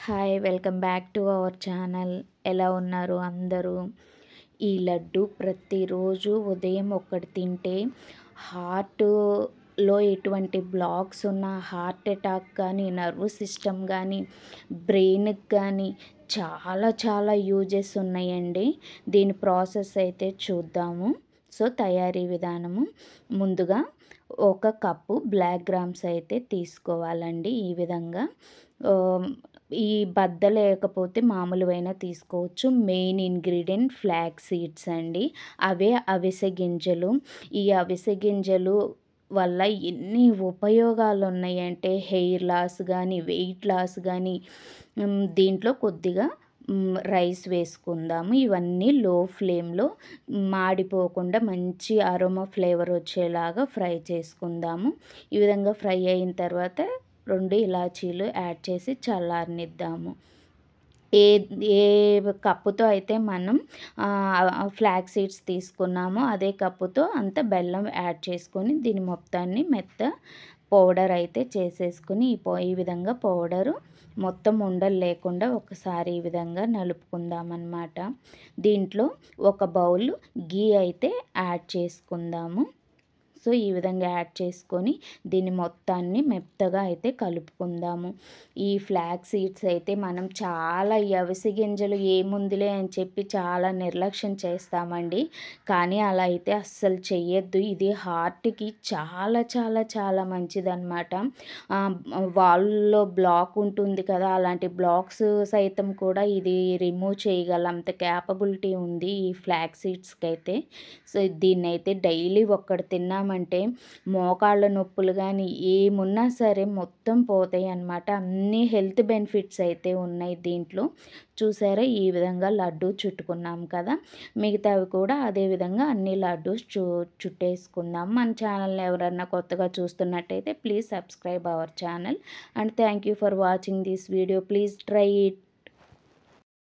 hi welcome back to our channel ఎలా ఉన్నారు అందరూ ఈ లడ్డు ప్రతిరోజు ఉదయం ఒకటి తింటే హార్ట్లో ఎటువంటి బ్లాక్స్ ఉన్న హార్ట్ అటాక్ కానీ నర్వ్ సిస్టమ్ కానీ బ్రెయిన్కి కానీ చాలా చాలా యూజెస్ ఉన్నాయండి దీని ప్రాసెస్ అయితే చూద్దాము సో తయారీ విధానము ముందుగా ఒక కప్పు బ్లాక్ గ్రామ్స్ అయితే తీసుకోవాలండి ఈ విధంగా ఆ, ఈ బద్ద లేకపోతే మామూలువైనా తీసుకోవచ్చు మెయిన్ ఇంగ్రీడియంట్ ఫ్లాక్ సీడ్స్ అండి అవే అవిసె గింజలు ఈ అవిసె గింజలు వల్ల ఎన్ని ఉపయోగాలు ఉన్నాయంటే హెయిర్ లాస్ కానీ వెయిట్ లాస్ కానీ ఉమ్, దీంట్లో కొద్దిగా మ్, రైస్ వేసుకుందాము ఇవన్నీ లో ఫ్లేమ్లో మాడిపోకుండా మంచి అరోమా ఫ్లేవర్ వచ్చేలాగా ఫ్రై చేసుకుందాము ఈ విధంగా ఫ్రై అయిన తర్వాత రెండు ఇలాచీలు యాడ్ చేసి చల్లారనిద్దాము ఏ ఏ కప్పుతో అయితే మనం ఫ్లాక్ సీడ్స్ తీసుకున్నామో అదే కప్పుతో అంత బెల్లం యాడ్ చేసుకొని దీని మొత్తాన్ని మెత్త పౌడర్ అయితే చేసేసుకుని ఈ పౌ ఈ విధంగా పౌడరు మొత్తం ఉండలు లేకుండా ఒకసారి ఈ విధంగా నలుపుకుందామన్నమాట దీంట్లో ఒక బౌల్ గీ అయితే యాడ్ చేసుకుందాము సో ఈ విధంగా యాడ్ చేసుకొని దీన్ని మొత్తాన్ని మెత్తగా అయితే కలుపుకుందాము ఈ ఫ్లాక్ సీడ్స్ అయితే మనం చాలా ఈ అవిసె గింజలు ఏముందిలే అని చెప్పి చాలా నిర్లక్ష్యం చేస్తామండి కానీ అలా అయితే అస్సలు చెయ్యొద్దు ఇది హార్ట్కి చాలా చాలా చాలా మంచిదన్నమాట వాళ్ళలో బ్లాక్ ఉంటుంది కదా అలాంటి బ్లాక్స్ సైతం కూడా ఇది రిమూవ్ చేయగల అంత క్యాపబిలిటీ ఉంది ఈ ఫ్లాక్ సీడ్స్కి అయితే సో దీన్ని అయితే డైలీ ఒక్కటి తిన్నామంటే మోకాళ్ళ నొప్పులు కానీ ఏమున్నా సరే మొత్తం పోతాయి అన్నమాట అన్ని హెల్త్ బెనిఫిట్స్ అయితే ఉన్నాయి దీంట్లో చూసారా ఈ విధంగా లడ్డు చుట్టుకున్నాం కదా మిగతావి కూడా అదే విధంగా అన్ని లడ్డూస్ చు చుట్టేసుకుందాం మన ఛానల్ని ఎవరన్నా కొత్తగా చూస్తున్నట్టయితే please subscribe our channel and thank you for watching this video please try it